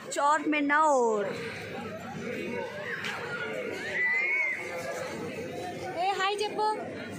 చార్ మెన్నౌర్ ఏ hi చెప్పు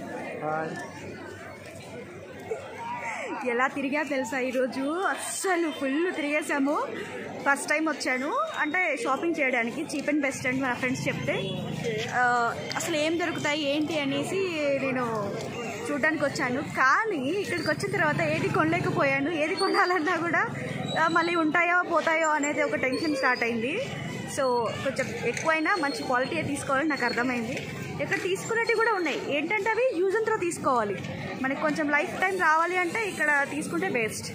ఎలా తిరిగా తెలుసా ఈరోజు అస్సలు ఫుల్ తిరిగేసాము ఫస్ట్ టైం వచ్చాను అంటే షాపింగ్ చేయడానికి చీప్ అండ్ బెస్ట్ అని మన ఫ్రెండ్స్ చెప్తే ఆ, అసలు ఏం దొరుకుతాయి ఏంటి అనేసి నేను చూడడానికి వచ్చాను కానీ ఇక్కడికి వచ్చిన తర్వాత ఏది కొనలేకపోయాను ఏది కొనాలన్నా కూడా ఆ, మళ్ళీ ఉంటాయో పోతాయో అనేది ఒక టెన్షన్ స్టార్ట్ అయింది సో కొంచెం ఎక్కువైనా మంచి క్వాలిటీ తీసుకోవాలని నాకు అర్థమైంది ఇక్కడ తీసుకునేవి కూడా ఉన్నాయి ఏంటంటే అవి యూజ్ అండ్ త్రో తీసుకోవాలి మనకి కొంచెం లైఫ్ టైం రావాలి అంటే ఇక్కడ తీసుకుంటే బెస్ట్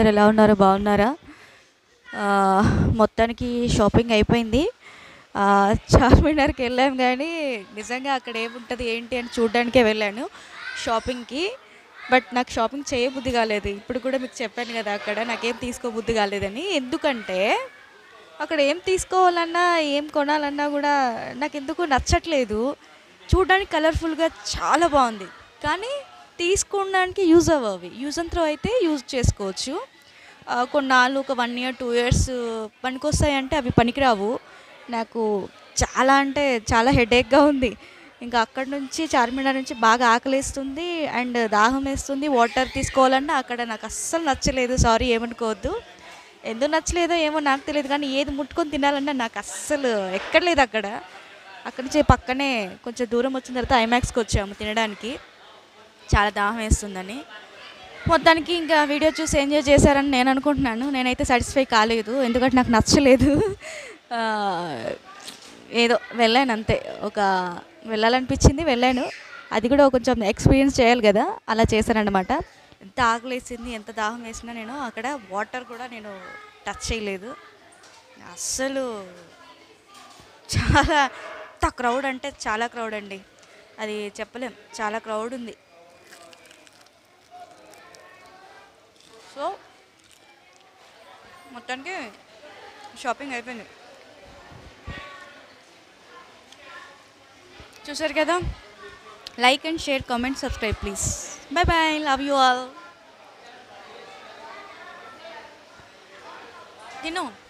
అందరు ఎలా ఉన్నారు బాగున్నారా ఆ, మొత్తానికి షాపింగ్ అయిపోయింది ఆ, చార్మినార్కి వెళ్ళాం కానీ నిజంగా అక్కడ ఏముంటుంది ఏంటి అని చూడడానికే వెళ్ళాను షాపింగ్కి బట్ నాకు షాపింగ్ చేయబుద్ధి కాలేదు ఇప్పుడు కూడా మీకు చెప్పాను కదా అక్కడ నాకేం తీసుకోబుద్ధి కాలేదని ఎందుకంటే అక్కడ ఏం తీసుకోవాలన్నా ఏం కొనాలన్నా కూడా నాకు ఎందుకు నచ్చట్లేదు చూడడానికి కలర్ఫుల్గా చాలా బాగుంది కానీ తీసుకోవడానికి యూజ్ అవ్వవి యూజ్ అండ్ త్రో అయితే యూజ్ చేసుకోవచ్చు ఆ, కొన్నాళ్ళు ఒక వన్ ఇయర్ టూ ఇయర్స్ పనికొస్తాయంటే అవి పనికిరావు నాకు చాలా అంటే చాలా హెడేక్గా ఉంది ఇంకా అక్కడ నుంచి చార్మినార్ నుంచి బాగా ఆకలేస్తుంది అండ్ దాహం వేస్తుంది వాటర్ తీసుకోవాలన్నా అక్కడ నాకు అస్సలు నచ్చలేదు సారీ ఏమనుకోవద్దు ఎందుకు నచ్చలేదో ఏమో నాకు తెలియదు కానీ ఏది ముట్టుకొని తినాలన్నా నాకు అస్సలు ఎక్కడలేదు అక్కడ అక్కడి నుంచి పక్కనే కొంచెం దూరం వచ్చిన తర్వాత ఐమాక్స్కి వచ్చాము తినడానికి చాలా దాహం వేస్తుందని మొత్తానికి ఇంకా వీడియో చూసి ఎంజాయ్ చేశారని నేను అనుకుంటున్నాను నేనైతే సాటిస్ఫై కాలేదు ఎందుకంటే నాకు నచ్చలేదు ఆ, ఏదో వెళ్ళాను అంతే ఒక వెళ్ళాలనిపించింది వెళ్ళాను అది కూడా కొంచెం ఎక్స్పీరియన్స్ చేయాలి కదా అలా చేశానన్నమాట ఎంత ఆకలేసింది ఎంత దాహం వేసినా నేను అక్కడ వాటర్ కూడా నేను టచ్ చేయలేదు అస్సలు చాలా ఎంత క్రౌడ్ అంటే చాలా క్రౌడ్ అండి అది చెప్పలేం చాలా క్రౌడ్ ఉంది సో మొత్తానికి షాపింగ్ అయిపోయింది చూసారు కదా like and share comment subscribe please bye bye love you all తిను